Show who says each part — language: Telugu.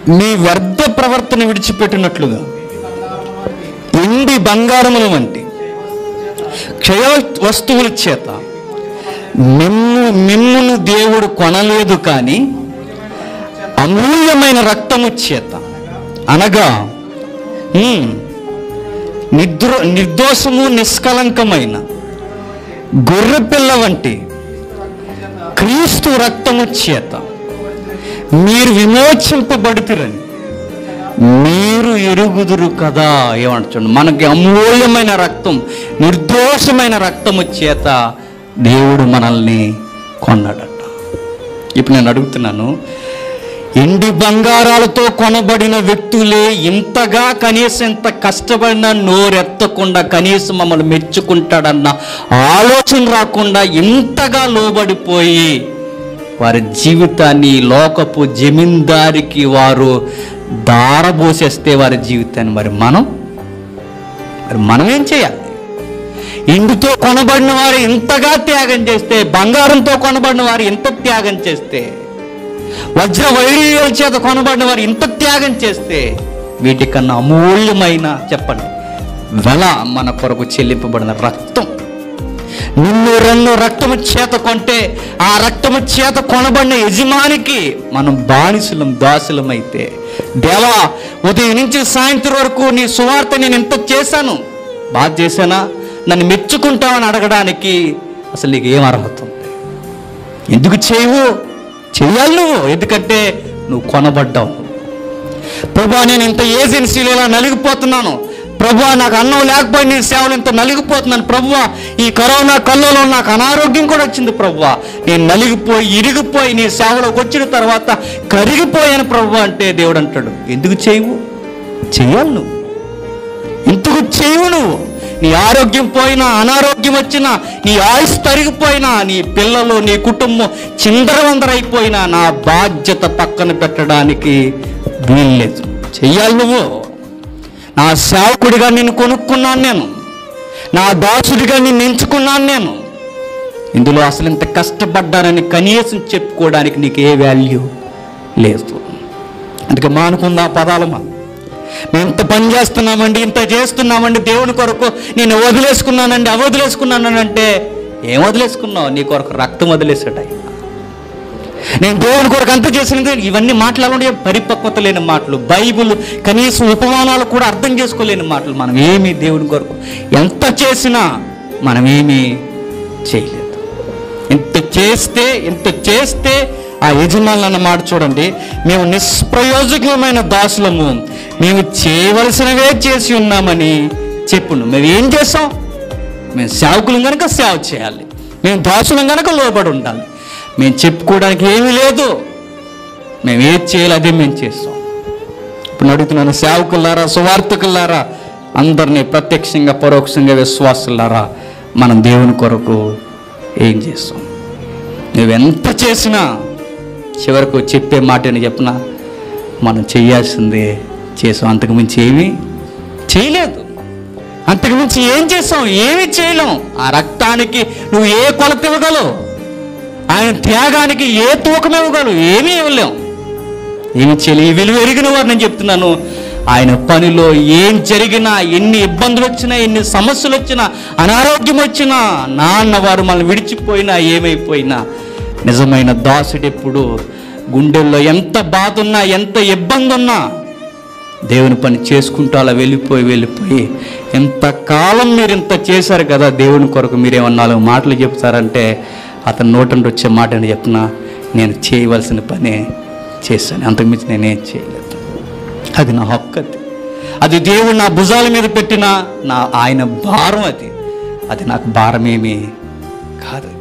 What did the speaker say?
Speaker 1: మీ వ్యర్థ ప్రవర్తన విడిచిపెట్టినట్లుగా ఎండి బంగారముల వంటి క్షయ వస్తువుల చేత మిమ్ము మిమ్మును దేవుడు కొనలేదు కానీ అమూల్యమైన రక్తము చేత అనగా ఉమ్, నిద్రో నిర్దోషము నిష్కలంకమైన గొర్రెపిల్ల వంటి క్రీస్తు రక్తము చేత మీరు విమోచింపబడుతురని మీరు ఎరుగుదురు కదా ఏమంటుంది మనకి అమూల్యమైన రక్తం నిర్దోషమైన రక్తము చేత దేవుడు మనల్ని కొన్నాడట ఇప్పుడు నేను అడుగుతున్నాను ఎండి బంగారాలతో కొనబడిన వ్యక్తులే ఇంతగా కనీసం ఇంత కష్టపడిన నోరెత్తకుండా కనీసం మమ్మల్ని మెచ్చుకుంటాడన్న ఆలోచన రాకుండా ఇంతగా లోబడిపోయి వారి జీవితాన్ని లోకపు జమీందారికి వారు దారబోసేస్తే వారి జీవితాన్ని మరి మనం మరి మనం ఏం చేయాలి ఇందుతో కొనబడిన వారు ఇంతగా త్యాగం చేస్తే బంగారంతో కొనబడిన వారు ఇంత త్యాగం చేస్తే వజ్ర వైడూర్యాల చేత కొనబడిన వారు ఇంత త్యాగం చేస్తే వీటికన్నా అమూల్యమైన చెప్పండి వెల మన కొరకు చెల్లింపబడిన రక్తం నిన్ను రెండు రక్తము చేత కొంటే ఆ రక్తము చేత కొనబడిన యజమానికి మనం బానిసలం దాసులమైతే దేవా ఉదయం నుంచి సాయంత్రం వరకు నీ సువార్త నేను ఎంత చేశాను బాగా చేశానా నన్ను మెచ్చుకుంటావని అడగడానికి అసలు నీకు ఏం అర్హత ఉంది ఎందుకు చేయవు చెయ్యాలి నువ్వు ఎందుకంటే నువ్వు కొనబడ్డావు ప్రభా నేను ఇంత ఏజెన్సీలో ఇలా నలిగిపోతున్నాను ప్రభా నాకు అన్నం లేకపోయి నీ సేవలు ఇంత నలిగిపోతున్నాను ప్రభువా ఈ కరోనా కళ్ళలో నాకు అనారోగ్యం కూడా వచ్చింది ప్రభువా నేను నలిగిపోయి ఇరిగిపోయి నీ సేవలోకి వచ్చిన తర్వాత కరిగిపోయాను ప్రభు అంటే దేవుడు అంటాడు ఎందుకు చేయవు చెయ్యాలి నువ్వు ఇంతకు చేయవు నువ్వు నీ ఆరోగ్యం పోయినా అనారోగ్యం వచ్చినా నీ ఆయుష్ తరిగిపోయినా నీ పిల్లలు నీ కుటుంబం చిందరవందరైపోయినా నా బాధ్యత పక్కన పెట్టడానికి వీల్లేదు చెయ్యాలి నువ్వు నా సేవకుడిగా నిన్ను కొనుక్కున్నాను నేను నా దాసుడిగా నిన్ను ఎంచుకున్నాను నేను ఇందులో అసలు ఇంత కష్టపడ్డానని కనీసం చెప్పుకోవడానికి నీకు ఏ వాల్యూ లేదు అందుకే మానుకుందా పదాలమా మేము ఇంత పని చేస్తున్నామండి ఇంత చేస్తున్నామండి దేవుని కొరకు నేను వదిలేసుకున్నానండి అవి వదిలేసుకున్నానంటే ఏం వదిలేసుకున్నావు నీ కొరకు రక్తం వదిలేసాడు ఆయన నేను దేవుని కొరకు అంత చేసినది ఇవన్నీ మాట్లాడే పరిపక్వత లేని మాటలు బైబిల్ కనీసం ఉపమానాలు కూడా అర్థం చేసుకోలేని మాటలు మనం ఏమి దేవుని కొరకు ఎంత చేసినా మనం ఏమీ చేయలేదు ఇంత చేస్తే ఇంత చేస్తే ఆ యజమానులు అన్న మాట చూడండి మేము నిష్ప్రయోజకమైన దాసులము మేము చేయవలసినవే చేసి ఉన్నామని చెప్పును మేము ఏం చేసాం మేము సేవకులం కనుక సేవ చేయాలి మేము దాసులం కనుక లోబడి ఉండాలి మేము చెప్పుకోవడానికి ఏమీ లేదు మేము ఏది చేయాలి అదే మేము చేస్తాం ఇప్పుడు అడుగుతున్నాను సేవకులారా సువార్థకులారా అందరినీ ప్రత్యక్షంగా పరోక్షంగా విశ్వాసులారా మనం దేవుని కొరకు ఏం చేస్తాం నువ్వెంత చేసినా చివరకు చెప్పే మాట అని చెప్పిన మనం చేయాల్సిందే చేసాం అంతకుమించి ఏమీ చేయలేదు అంతకుమించి ఏం చేసాం ఏమీ చేయలేం ఆ రక్తానికి నువ్వు ఏ కొలత ఇవ్వగలవు ఆయన త్యాగానికి ఏ తూకం ఇవ్వగలవు ఏమీ ఇవ్వలేం ఏమి చేయలే ఈ విలువ ఎరిగిన వారు నేను చెప్తున్నాను ఆయన పనిలో ఏం జరిగినా ఎన్ని ఇబ్బందులు వచ్చినా ఎన్ని సమస్యలు వచ్చినా అనారోగ్యం వచ్చినా నాన్న వారు మనల్ని విడిచిపోయినా ఏమైపోయినా నిజమైన దాసుడు ఎప్పుడు గుండెల్లో ఎంత బాధ ఉన్నా ఎంత ఇబ్బంది ఉన్నా దేవుని పని చేసుకుంటూ అలా వెళ్ళిపోయి వెళ్ళిపోయి ఎంతకాలం మీరు ఇంత చేశారు కదా దేవుని కొరకు మీరేమన్నా నాలుగు మాటలు చెప్తారంటే అతని నోటండి వచ్చే మాట అని చెప్పినా నేను చేయవలసిన పనే చేశాను అంతకుమించి నేనేం చేయలేదు అది నా హక్కు అది అది దేవుడు నా భుజాల మీద పెట్టిన నా ఆయన భారం అది అది నాకు భారమేమీ కాదు